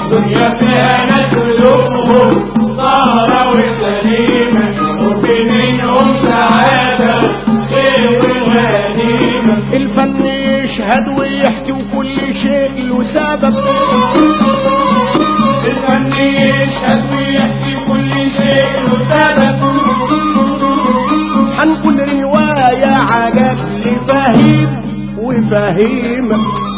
دنيا فيها ناس قلوبهم طاهرة وسليمة وفي منهم سعادة خير وغنيمة الفن يشهد ويحكي وكل شيء له سبب الفن يشهد ويحكي كل شيء له سبب هنقول رواية عجب لفهيم وفهيمة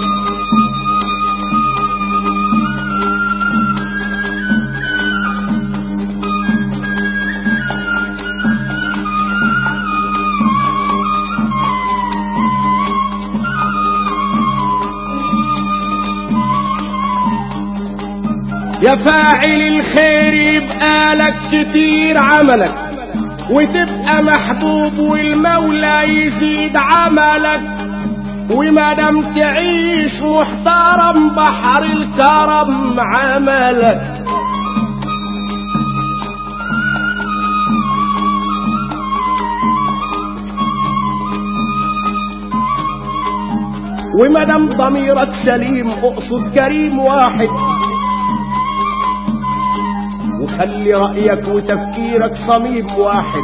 يا فاعل الخير يبقى لك كتير عملك وتبقى محبوب والمولى يزيد عملك وما دام تعيش محترم بحر الكرم عملك وما دام ضميرك سليم اقصد كريم واحد وخلي رأيك وتفكيرك صميم واحد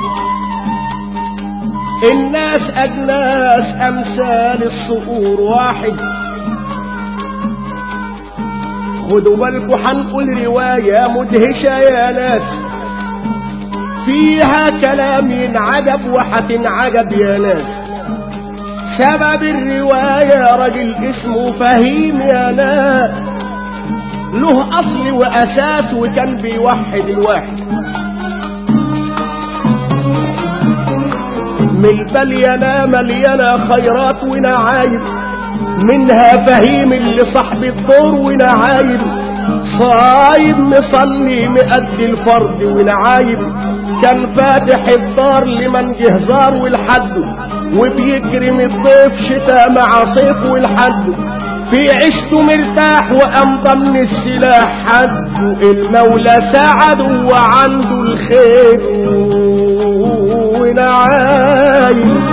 الناس أجناس أمثال الصقور واحد خدوا بالكوا هنقول رواية مدهشة يا ناس فيها كلام ينعجب وحتنعجب يا ناس سبب الرواية راجل اسمه فهيم يا ناس له اصل واساس وكان بيوحد الواحد من البليانة مليانة خيرات ونعايم منها فهيم اللي صاحب الدور ونعايم صايم مصلي مأدي الفرد ونعايم كان فاتح الدار لمن جه زار والحد وبيكرم الضيف شتاء مع صيف والحد في عشته مرتاح وقام ضمن السلاح حده المولى ساعده وعنده الخير ونعايم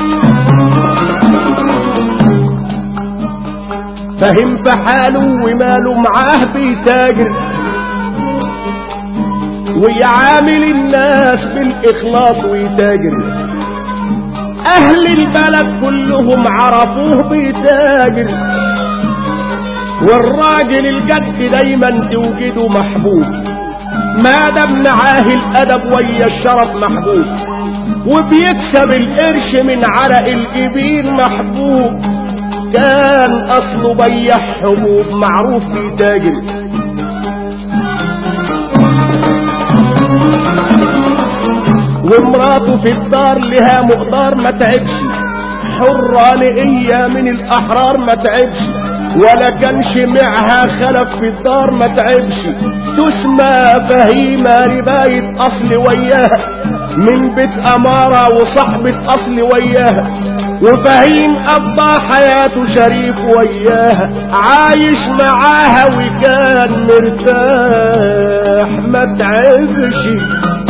فهم في حاله وماله معاه بيتاجر ويعامل الناس بالإخلاص ويتاجر أهل البلد كلهم عرفوه بيتاجر والراجل الجد دايما توجده محبوب ما دام معاه الادب ويا الشرف محبوب وبيكسب القرش من عرق الجبين محبوب كان اصله بيع حبوب معروف في تاجر ومراته في الدار لها مقدار ما تعبش حرانية من الاحرار ما تعبش ولا كانش معها خلف في الدار ما تعبش تسمى فهيمة رباية اصل وياها من بيت امارة وصحبة اصل وياها وفهيم قضى حياته شريف وياها عايش معاها وكان مرتاح ما تعبش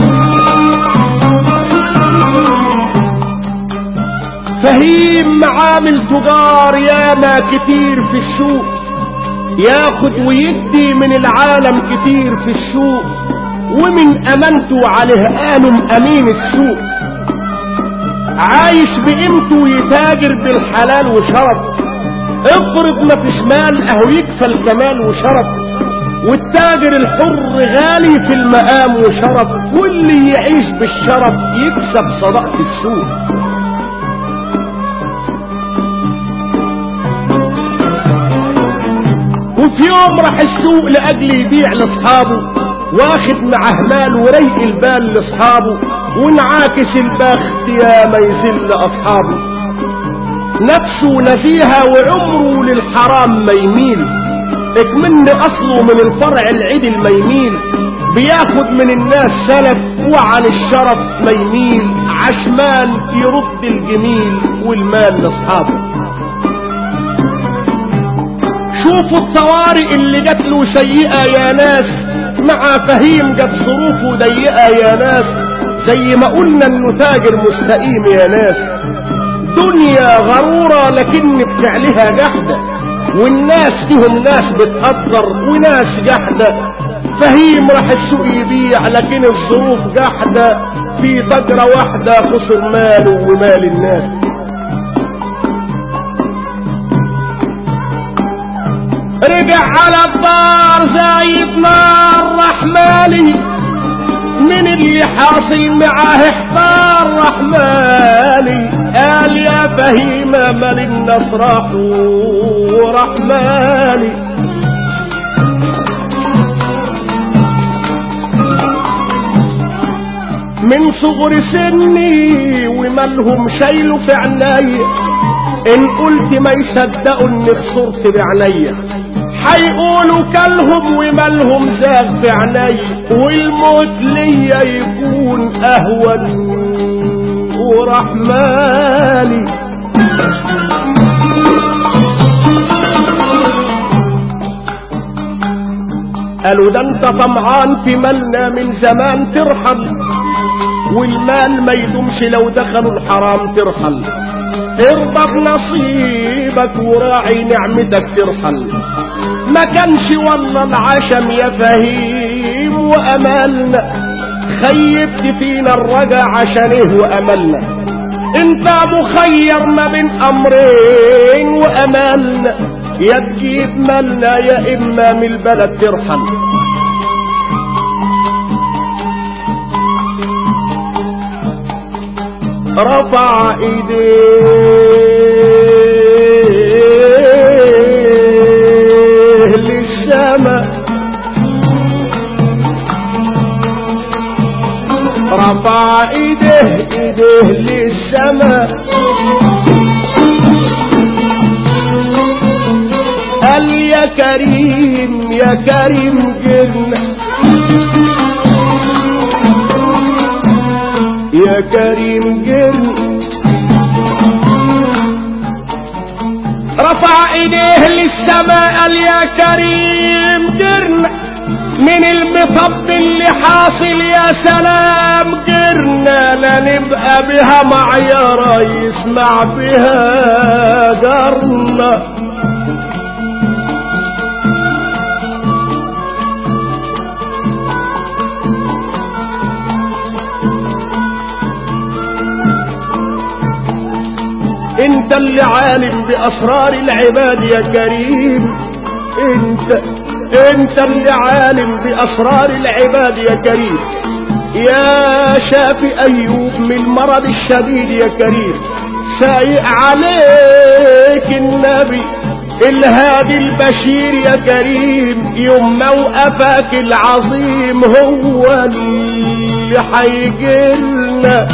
فهيم عامل تجار ياما كتير في السوق ياخد ويدي من العالم كتير في السوق ومن امانته عليه قالوا امين السوق عايش بقيمته يتاجر بالحلال وشرف افرض ما فيش مال اهو يكفى الكمال وشرف والتاجر الحر غالي في المقام وشرف واللي يعيش بالشرف يكسب صداقة السوق وفي يوم راح السوق لاجل يبيع لاصحابه واخد معاه مال وريق البال لاصحابه وانعاكس البخت يا ما يذل اصحابه نفسه نزيهة وعمره للحرام ما يميل اكمن اصله من الفرع العدل ما يميل بياخد من الناس سلف وعن الشرف ما يميل عشمان يرد الجميل والمال لاصحابه شوفوا الطوارئ اللي جات له سيئة يا ناس مع فهيم جت ظروفه ضيقة يا ناس زي ما قلنا انه تاجر مستقيم يا ناس دنيا غرورة لكن بفعلها جحدة والناس فيهم ناس بتقدر وناس جحدة فهيم راح السوق يبيع لكن الظروف جحدة في تجرة واحدة خسر ماله ومال الناس رجع على الدار زايد نار رحمالي من اللي حاصل معاه احتار رحمالي قال يا فهيمة مال الناس راحوا ورحمالي من صغر سني ومالهم شايله في عينيا ان قلت ما يصدقوا اني خسرت بعينيا هيقولوا كلهم ومالهم زاغ في عيني والموت ليا يكون اهون ورحمالي قالوا ده انت طمعان في مالنا من زمان ترحل والمال ما يدومش لو دخلوا الحرام ترحل ارضى بنصيبك وراعي نعمتك ترحل ما كانش والله العشم يا فهيم واملنا خيبت فينا الرجا عشان ايه واملنا انت مخير ما بين امرين واملنا يا تجيب مالنا يا اما من البلد ترحل رفع ايديه للسماء رفع ايديه ايديه للسماء قال يا كريم يا كريم جرنا يا كريم جرنا رفع ايديه للسماء قال يا كريم جرنا من المطب اللي حاصل يا سلام جرنا لا نبقى بها معيارة يسمع بها جرنا انت اللي عالم باسرار العباد يا كريم انت انت اللي عالم باسرار العباد يا كريم يا شافي ايوب من المرض الشديد يا كريم سايق عليك النبي الهادي البشير يا كريم يوم موقفك العظيم هو اللي حيجلنا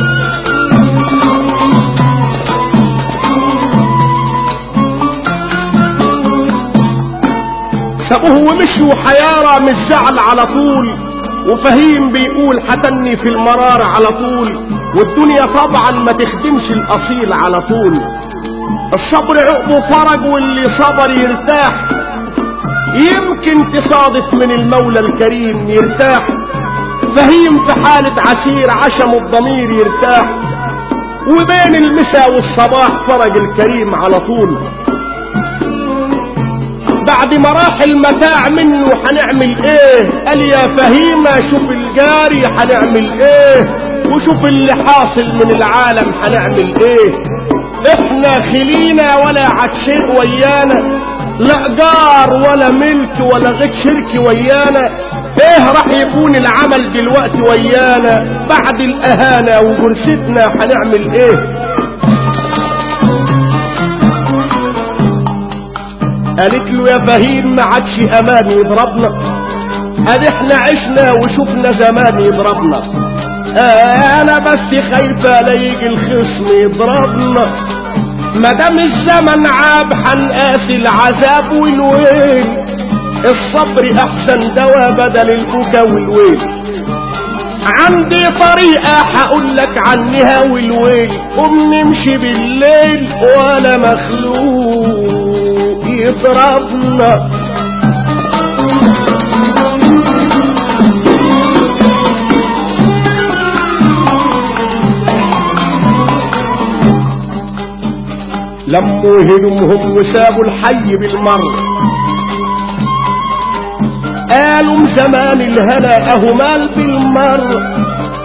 سابوه ومشوا حيارى من الزعل على طول وفهيم بيقول حتني في المرار على طول والدنيا طبعا ما تخدمش الاصيل على طول الصبر عقبه فرج واللي صبر يرتاح يمكن تصادف من المولى الكريم يرتاح فهيم في حالة عسير عشم الضمير يرتاح وبين المساء والصباح فرج الكريم على طول بعد ما راح المتاع منه هنعمل ايه قال يا فهيمة شوف الجاري هنعمل ايه وشوف اللي حاصل من العالم هنعمل ايه احنا خلينا ولا عاد شيء ويانا لا جار ولا ملك ولا غير شرك ويانا ايه راح يكون العمل دلوقتي ويانا بعد الاهانة وجرستنا هنعمل ايه قالت له يا فهيم ما عادش امان يضربنا ادي احنا عشنا وشفنا زمان يضربنا انا بس خايفه لا يجي الخصم يضربنا ما دام الزمن عاب حنقاسي العذاب والويل الصبر احسن دواء بدل البكا والويل عندي طريقة هقول لك عنها والويل قوم نمشي بالليل ولا مخلوق يضربنا لموا هدومهم وسابوا الحي بالمر قالوا من زمان الهنا اهو مال بالمر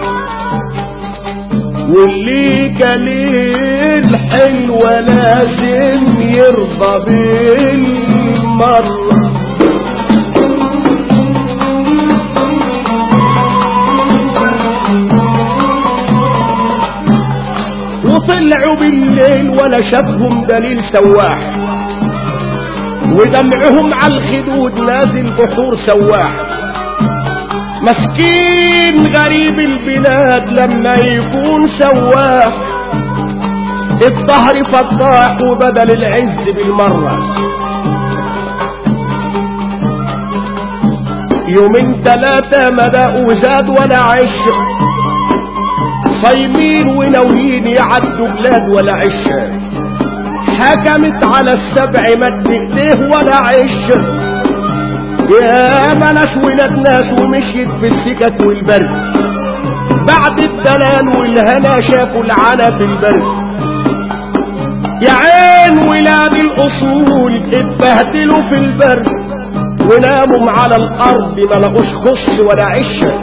واللي كليل حلوة لازم يرضى بالمرة وطلعوا بالليل ولا شافهم دليل سواح ودمعهم على الخدود نازل بحور سواح مسكين غريب البلاد لما يكون سواح الظهر فضاح وبدل العز بالمرة يومين ثلاثة مدى وزاد ولا عش صايمين وناويين يعدوا بلاد ولا عش حكمت على السبع مد ايديه ولا عش يا ما ناس ولاد ناس ومشيت في السكك والبرد بعد الدلال والهنا شافوا العنا في البرد يا عين ولاد الاصول اتبهدلوا في البرد وناموا على الارض ما لقوش خص ولا عشه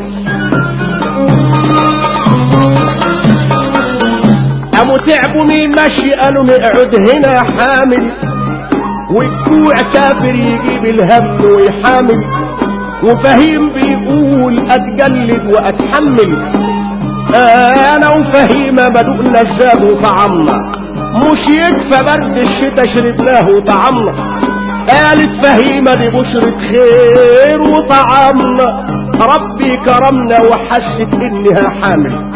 قاموا تعبوا مين ماشي قالوا نقعد هنا حامل والجوع كافر يجيب الهم ويحامل وفهيم بيقول اتجلد واتحمل انا وفهيمه بدوقنا الزاد وطعمنا مش يكفى برد الشتا شربناه وطعمنا قالت فهيمه دي بشرة خير وطعمنا ربي كرمنا وحست انها حامل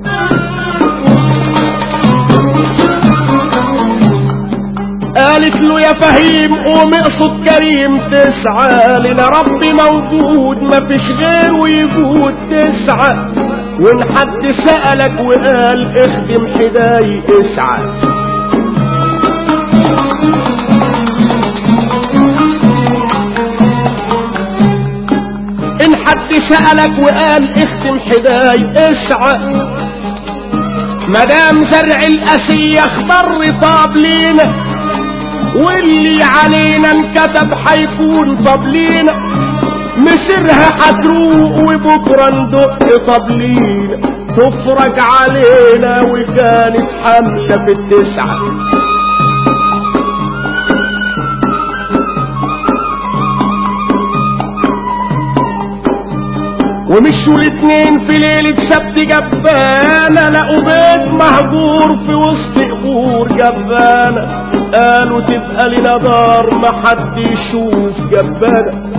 قالت له يا فهيم قوم اقصد كريم تسعى لنا ربي موجود ما فيش غيره يجود تسعى وان حد سألك وقال اخدم حداي اسعى ان حد سألك وقال اخدم حداي اسعى مدام زرع الاسية اخضر طاب لينا واللي علينا انكتب حيكون طبلينا مسرها حتروق وبكرة ندق طبلينا تفرج علينا وكانت حملة في التسعة ومشوا الاتنين في ليلة سبت جبانة لقوا بيت مهجور في وسط قبور جبانة قالوا تبقى لنا دار ما حد يشوف جبانة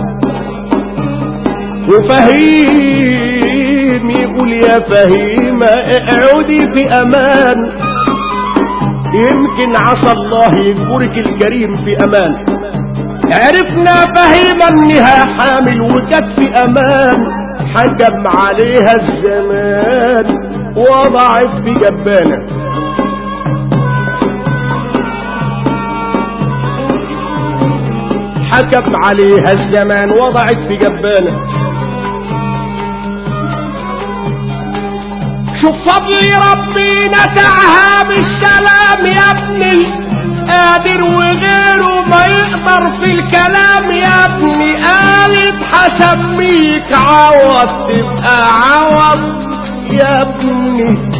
وفهيم يقول يا فهيمة اقعدي في امان يمكن عسى الله يجبرك الكريم في امان عرفنا فهيمة انها حامل وكانت في امان حكم عليها الزمان وضعت في جبانه حكم عليها الزمان وضعت في جبانة شوف فضل ربي نتعها بالسلام يا ابني قادر وغيره ما يقدر في الكلام يا ابني قالت حسميك عوض تبقى عوض يا ابني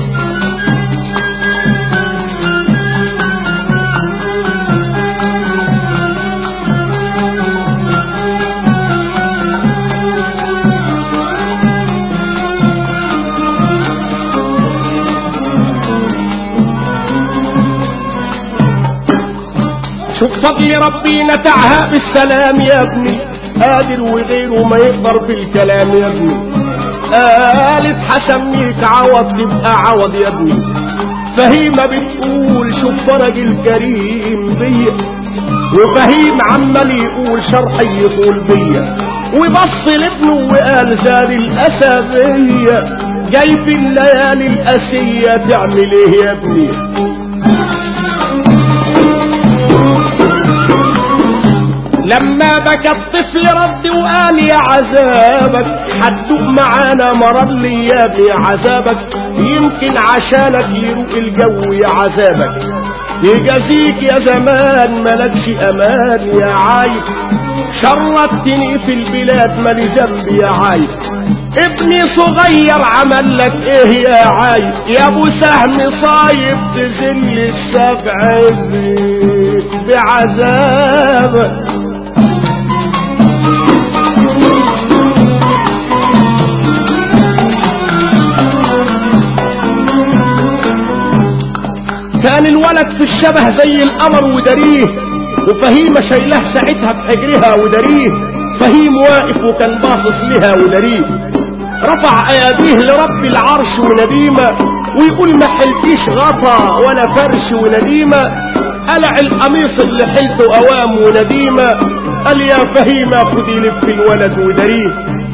شوف فضل ربي نتعها بالسلام يا ابني قادر وغيره ما يقدر في الكلام يا ابني قالت حسميك عوض تبقى عوض يا ابني فهيمة بتقول شوف فرج الكريم بيا وفهيم عمال يقول شرحي يطول بيا وبص لابنه وقال زاد الأسابية جاي في الليالي الأسية تعمل ايه يا ابني لما بكى الطفل رد وقال يا عذابك هتدوق معانا مرض لي يا ابني عذابك يمكن عشانك يروق الجو يا عذابك يجازيك يا زمان ملكش امان يا عايب شرطتني في البلاد مالي ذنب يا عايب ابني صغير عمل لك ايه يا عايب يا ابو سهم صايب تذل السبع بعذابك كان الولد في الشبه زي القمر ودريه وفهيمة شايلاه ساعتها بحجرها ودريه فهيم واقف وكان باصص لها ودريه رفع اياديه لرب العرش ونديمة ويقول ما حلتيش غطا ولا فرش ونديمة قلع القميص اللي حلته اوام ونديمة قال يا فهيمة خدي لف الولد ودريه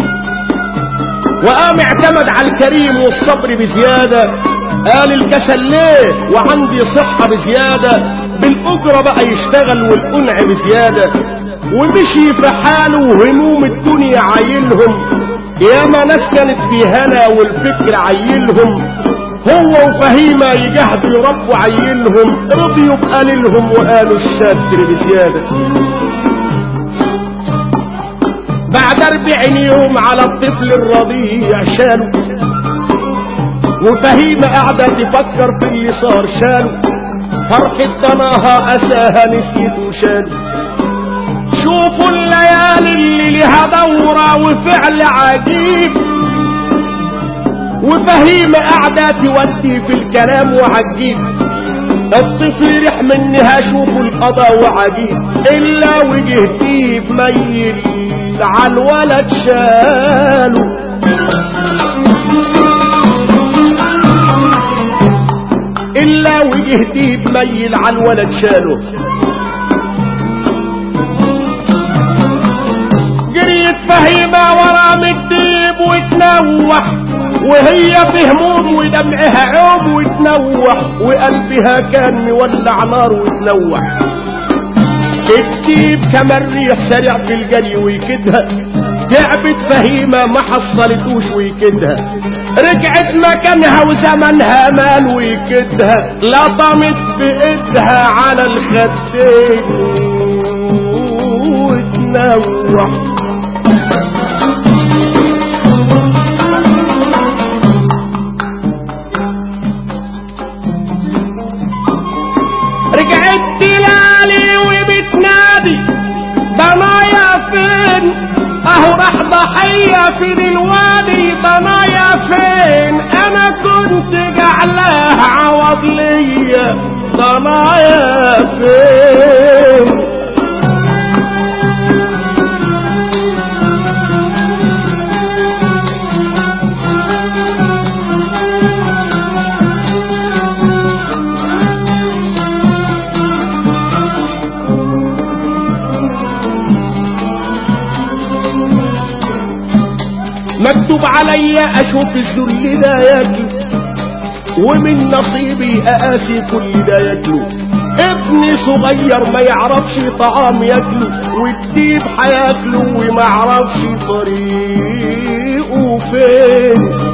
وقام اعتمد على الكريم والصبر بزيادة قال الكسل ليه وعندي صحة بزيادة بالأجرة بقى يشتغل والقنع بزيادة ومشي في حاله وهموم الدنيا عايلهم ياما ناس كانت في هنا والفكر عيلهم هو وفهيمة يجهدوا يربوا عيلهم رضيوا بقليلهم وقالوا الستر بزيادة بعد أربعين يوم على الطفل الرضيع شالوا وفهيمة قاعدة تفكر في اللي صار شالوا فرحة ضناها أساها نسيت وشال شوفوا الليالي اللي لها دورة وفعل عجيب وفهيمة قاعدة تودي في الكلام وعجيب الطفل ريح منها شوفوا القضاء وعجيب إلا وجه ديب ميل عالولد شاله إلا وجه ديب ميل عالولد شاله جريت فهيمة ورا الديب وتنوح وهي في هموم ودمعها عوم وتنوح وقلبها كان مولع نار وتنوح الديب كما الريح سريع في الجري ويكدها تعبت فهيمة ما حصلتوش ويكدها رجعت مكانها وزمنها مال ويكدها لطمت بإيدها على الخدين وتنوح رجعت تلالي وبتنادي ضنايا فين اهو راح ضحية في الوادي ضنايا فين انا كنت جعلاه عوض ليا ضنايا فين مكتوب عليا اشوف الذل ده ياكل ومن نصيبي اقاسي كل ده ياكله ابني صغير ما يعرفش طعام ياكله والديب هياكله وما يعرفش طريقه فين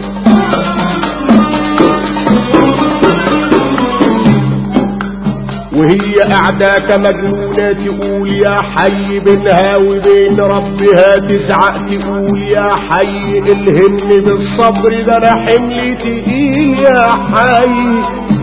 وهي قاعدة مجنونة تقول يا حي بينها وبين ربها تزعق تقول يا حي الهمني بالصبر ده انا حملي تقيل يا حي